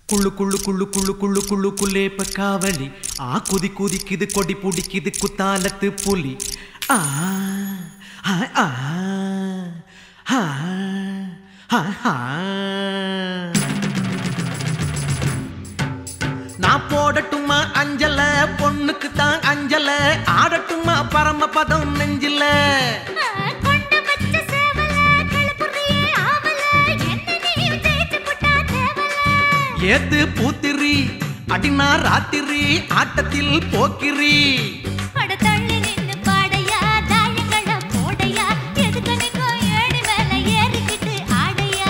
குள்ளு குள்ளு குள்ளு குள்ளு குள்ளு குள்ளு குள்ளேப்ப காவலி ஆ குதி குதிக்குது கொடி பிடிக்குது குத்தாலத்து புலி ஆ ஆ ஆ ஆ ஆ ஆ நான் போடட்டுமா அஞ்சல பொண்ணுக்கு தான் அஞ்சல ஆடட்டுமா பரமபதம் நெஞ்சில கொண்ட பச்ச சேவல கழுப்புறியே ஆவல என்ன நீயும் ஜெயிச்சு புட்டா தேவல ஏத்து பூத்திரி அடினா ராத்திரி ஆட்டத்தில் போக்கிரி அட தள்ளி நின்னு பாடையா தாயங்கள போடையா எதுக்கு நிக்கோ ஏணி மேல ஏறிக்கிட்டு ஆடையா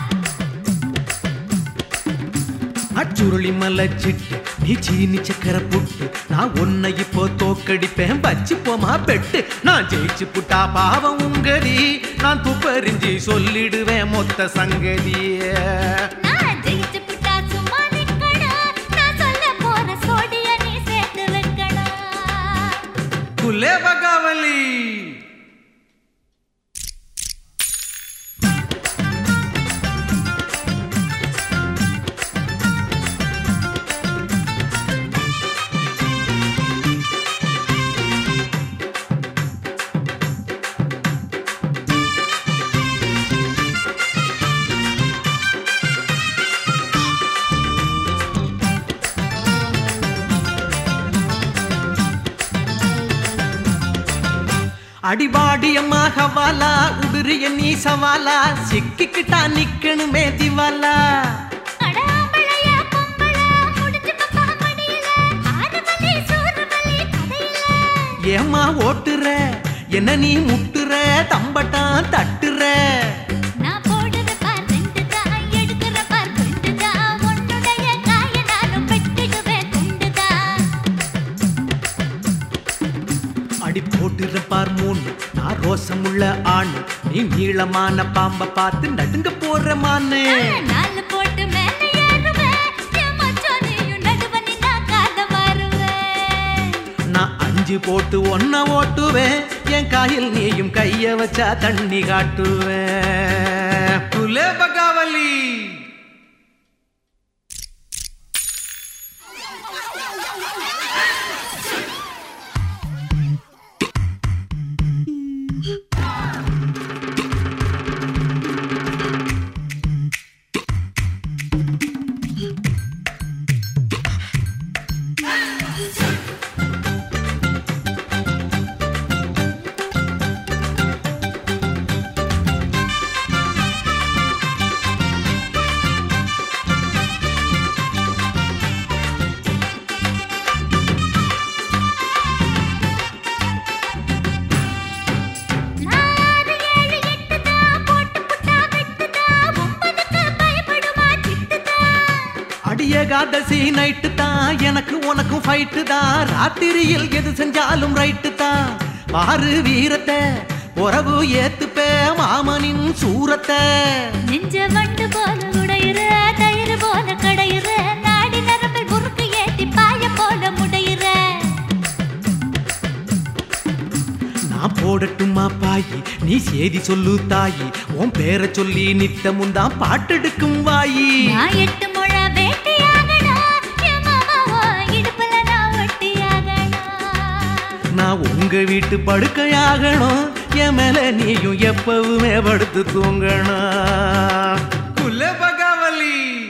அச்சுருளி மலை சிட்டு நீ சீனி சக்கர புட்டு நான் உன்னை இப்போ தோக்கடிப்பேன் வச்சு போமா பெட்டு நான் ஜெயிச்சு புட்டா பாவம் உங்கதி நான் துப்பறிஞ்சி சொல்லிடுவேன் மொத்த சங்கதிய நான் ஜெயிச்சு புட்டா சும்மா நிக்கணும் நான் சொல்ல போற சோடிய நீ சேர்த்து வைக்கணும் குலே பகாவலி அடிபாடி அம்மா ஹவாலா உடுறிய நீ சவாலா சிக்கிக்கிட்டா நிக்கணுமே திவாலா அட ஆம்பளைய பொம்பள முடிச்சு பப்பா மடியில ஆறு மணி சோறு மணி கதையில ஏமா ஓட்டுற என்ன நீ முட்டுற தம்பட்டான் தட்டுற நான் போடுற பார் ரெண்டு தான் எடுக்கிற பார் ரெண்டு தான் உன்னுடைய காய நானும் வெட்டிடுவேன் துண்டு தான் அடி போட்டுற பார் மூணு நான் ரோசமுள்ள ஆண் நீ நீளமான பாம்ப பார்த்து நடுங்க போற மானு நாலு போட்டு மேல ஏறுவேன் என் மச்சான் நீயும் நடுவ நின்னா கால மாறுவேன் நான் அஞ்சு போட்டு ஒன்ன ஓட்டுவேன் என் காயில் நீயும் கைய வச்சா தண்ணி காட்டுவேன் குலே பகாவலி நாலு ஏழு எட்டு தான் போட்டு புட்டா வெட்டு தான் ஒன்பதுக்கு பயப்படுமா சிட்டு தான் அடிய காதசி நைட்டு தான் எனக்கு உனக்கும் ஃபைட்டு தான் ராத்திரியில் எது செஞ்சாலும் ரைட்டு தான் பாரு வீரத்தை உறவு ஏத்துப்பே மாமனின் சூரத்தை நெஞ்ச வண்டு போல உடையிற தயிர் போல கடையிற நாடி நரம்பில் முறுக்கு ஏத்தி பாய போல முடையிற நான் போடட்டுமா பாயி நீ சேதி சொல்லு தாயி உன் பேரை சொல்லி நித்தமும் தான் பாட்டெடுக்கும் வாயி நான் எட்டு முழ வேட்டையாகணும் என் மாமாவோ இடுப்புல நான் ஒட்டியாகணும் நான் உங்க வீட்டு படுக்கையாகணும் என் மேல நீயும் எப்பவுமே படுத்து தூங்கணும் குல பகாவலி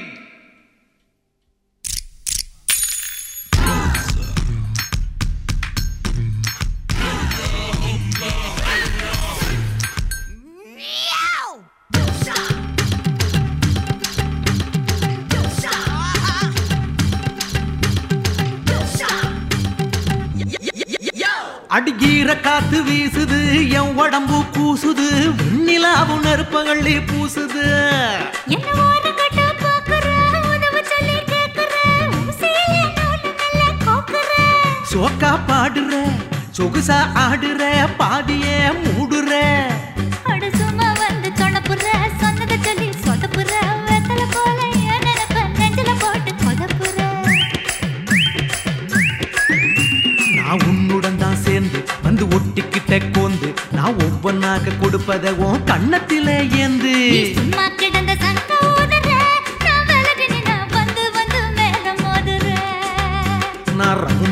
அடிகீர காத்து வீசுது என் உடம்பு கூசுது வெண்ணிலாவும் நெருப்பகள்ளி பூசுது என்ன ஓர கட்ட பாக்குற உதவு சொல்லி கேக்குற ஊசியிலே நூலு மெல்ல கோக்குற சோக்கா பாடுற சொகுசா ஆடுற பாதிய மூடுற அட சும்மா வந்து தொணப்புற சொன்னதை சொல்லி சொதப்புற வெத்தல போல என் நினைப்ப நெஞ்சில போட்டு கொதப்புற நான் உன்னுடன் தான் சேர்ந்து வந்து ஒட்டிக்கிட்ட கோந்து நான் ஒவ்வொன்னாக கொடுப்பத உன் கண்ணத்திலே ஏந்து நீ சும்மா கிடந்த சங்க ஊதுற நான் விலகி நின்னா வந்து வந்து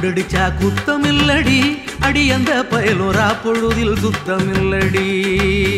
குண்டடிச்சா குத்தமில்லடி அடி அந்த பயலோரா பொழுதில் சுத்தமில்லடி